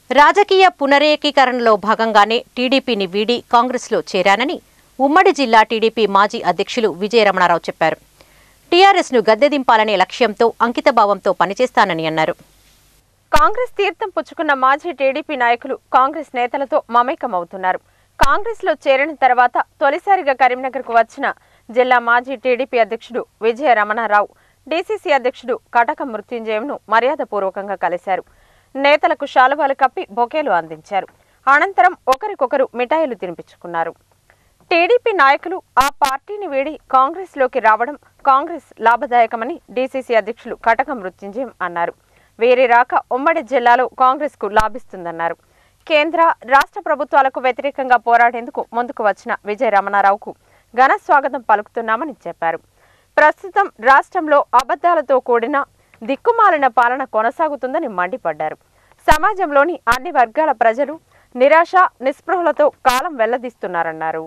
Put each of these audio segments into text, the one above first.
రాజకీయ పునరేకీకరణలో భాగంగానే టీడీపీని వీడి కాంగ్రెస్లో చేరానని ఉమ్మడి జిల్లా టీడీపీ మాజీ అధ్యక్షులు విజయరమణారావు చెప్పారు టీఆర్ఎస్ను గద్దెదింపాలనే లక్ష్యంతో అంకితభావంతో పనిచేస్తానని అన్నారు కాంగ్రెస్ తీర్థం పుచ్చుకున్న మాజీ టీడీపీ నాయకులు కాంగ్రెస్ నేతలతో మమేకమవుతున్నారు కాంగ్రెస్ లో చేరిన తర్వాత తొలిసారిగా కరీంనగర్కు వచ్చిన జిల్లా మాజీ టీడీపీ అధ్యక్షుడు విజయ రమణారావు డీసీసీ అధ్యక్షుడు కటక మృత్యుంజయంను మర్యాదపూర్వకంగా కలిశారు నేతలకు శాలువాలు కప్పి బొకేలు అందించారు అనంతరం ఒకరికొకరు మిఠాయిలు తినిపించుకున్నారు టీడీపీ నాయకులు ఆ పార్టీని వీడి కాంగ్రెస్లోకి రావడం కాంగ్రెస్ లాభదాయకమని డీసీసీ అధ్యక్షులు కటక మృత్యుంజయం అన్నారు వీరి రాక ఉమ్మడి జిల్లాలో కాంగ్రెస్కు లాభిస్తుందన్నారు కేంద్ర రాష్ట్ర ప్రభుత్వాలకు వ్యతిరేకంగా పోరాడేందుకు ముందుకు వచ్చిన విజయ రమణారావుకు ఘన స్వాగతం పలుకుతున్నామని చెప్పారు ప్రస్తుతం రాష్ట్రంలో అబద్ధాలతో కూడిన దిక్కుమాలిన పాలన కొనసాగుతుందని మండిపడ్డారు సమాజంలోని అన్ని వర్గాల ప్రజలు నిరాశ నిస్పృహలతో కాలం వెల్లదీస్తున్నారన్నారు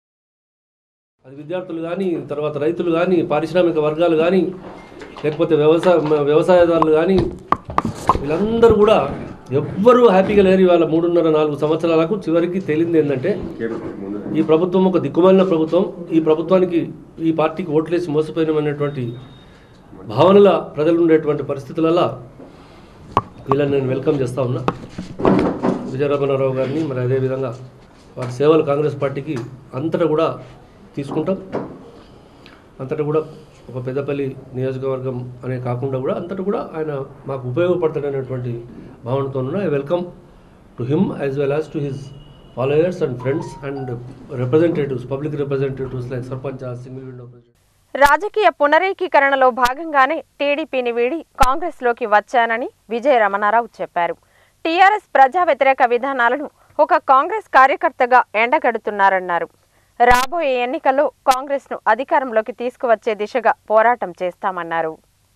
అది విద్యార్థులు కానీ తర్వాత రైతులు కానీ పారిశ్రామిక వర్గాలు కానీ లేకపోతే వ్యవసాయ వ్యవసాయదారులు కానీ వీళ్ళందరూ కూడా ఎవ్వరూ హ్యాపీగా లేరు ఇవాళ మూడున్నర నాలుగు సంవత్సరాలకు చివరికి తేలింది ఏంటంటే ఈ ప్రభుత్వం ఒక దిక్కుమాలిన ప్రభుత్వం ఈ ప్రభుత్వానికి ఈ పార్టీకి ఓట్లేసి మోసపోయినమైనటువంటి భావనల ప్రజలు ఉండేటువంటి పరిస్థితులలో వీళ్ళని నేను వెల్కమ్ చేస్తా ఉన్నా విజయరమణారావు గారిని మరి అదేవిధంగా వారి సేవలు కాంగ్రెస్ పార్టీకి అంతటా కూడా తీసుకుంటాం అంతటా కూడా ఒక పెద్దపల్లి నియోజకవర్గం అనే కాకుండా కూడా అంతటా కూడా ఆయన మాకు ఉపయోగపడతాడనేటువంటి భావనతో ఉన్నా I welcome to him as well as to his followers and friends and representatives public representatives like sarpanch single window president రాజకీయ పునరేకీకరణలో భాగంగానే టీడీపీని వీడి కాంగ్రెస్లోకి వచ్చానని విజయ రమణారావు చెప్పారు టీఆర్ఎస్ ప్రజా వ్యతిరేక విధానాలను ఒక కాంగ్రెస్ కార్యకర్తగా ఎండగడుతున్నారన్నారు రాబోయే ఎన్నికల్లో కాంగ్రెస్ను అధికారంలోకి తీసుకువచ్చే దిశగా పోరాటం చేస్తామన్నారు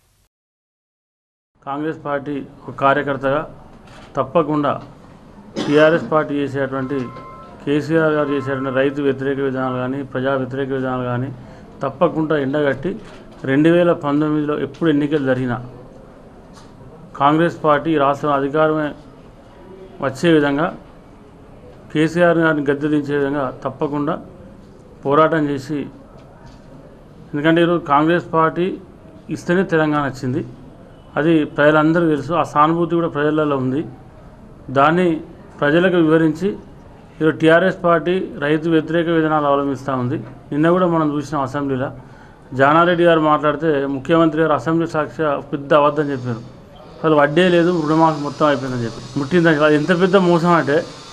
కాంగ్రెస్ పార్టీ ఒక కార్యకర్తగా తప్పకుండా టీఆర్ఎస్ పార్టీ చేసేటువంటి కేసీఆర్ గారు చేసేటువంటి రైతు వ్యతిరేక విధానాలు కానీ ప్రజా వ్యతిరేక విధానాలు కానీ తప్పకుండా ఎండగట్టి రెండు వేల పంతొమ్మిదిలో ఎప్పుడు ఎన్నికలు జరిగినా కాంగ్రెస్ పార్టీ ఈ రాష్ట్రం అధికారమే వచ్చే విధంగా కేసీఆర్ గారిని గద్దె దించే విధంగా తప్పకుండా పోరాటం చేసి ఎందుకంటే ఈరోజు కాంగ్రెస్ పార్టీ ఇస్తేనే తెలంగాణ వచ్చింది అది ప్రజలందరూ తెలుసు ఆ సానుభూతి కూడా ప్రజలలో ఉంది దాన్ని ప్రజలకు వివరించి ఈరోజు టీఆర్ఎస్ పార్టీ రైతు వ్యతిరేక విధానాలు అవలంబిస్తూ ఉంది నిన్న కూడా మనం చూసినాం అసెంబ్లీలో జానారెడ్డి గారు మాట్లాడితే ముఖ్యమంత్రి గారు అసెంబ్లీ సాక్షి పెద్ద అబద్ధం చెప్పారు అసలు వడ్డే లేదు రుణమాఫీ మొత్తం అయిపోయిందని చెప్పి ముట్టిందని అది ఎంత పెద్ద మోసం అంటే